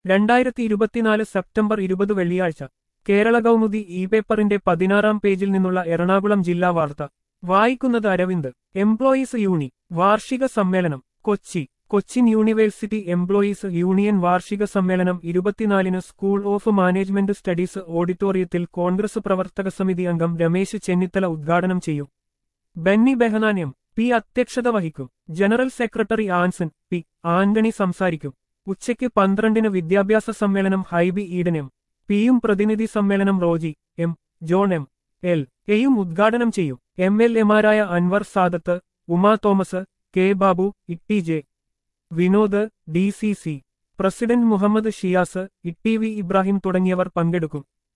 രണ്ടായിരത്തി ഇരുപത്തിനാല് സെപ്റ്റംബർ ഇരുപത് വെള്ളിയാഴ്ച കേരള കൗമുദി ഇ പേപ്പറിന്റെ പതിനാറാം പേജിൽ നിന്നുള്ള എറണാകുളം ജില്ലാ വാർത്ത വായിക്കുന്നത് അരവിന്ദ് എംപ്ലോയീസ് യൂണി വാർഷിക സമ്മേളനം Kochi Cochin university employees union വാർഷിക സമ്മേളനം ഇരുപത്തിനാലിന് സ്കൂൾ ഓഫ് മാനേജ്മെന്റ് സ്റ്റഡീസ് ഓഡിറ്റോറിയത്തിൽ കോൺഗ്രസ് പ്രവർത്തക സമിതി അംഗം രമേശ് ചെന്നിത്തല ഉദ്ഘാടനം ചെയ്യും ബെന്നി ബെഹനാന്യം പി അധ്യക്ഷത വഹിക്കും general secretary Anson P Antony സംസാരിക്കും ഉച്ചയ്ക്ക് പന്ത്രണ്ടിന് വിദ്യാഭ്യാസ സമ്മേളനം ഹൈബി ഈഡൻ എം പിയും പ്രതിനിധി സമ്മേളനം Roji M John M L എയും ഉദ്ഘാടനം ചെയ്യും എം എൽ എമാരായ Anwar Sadath Uma Thomas K Babu Itty J Vinod D C C president Muhammad Shiyas Itty V Ibrahim തുടങ്ങിയവർ പങ്കെടുക്കും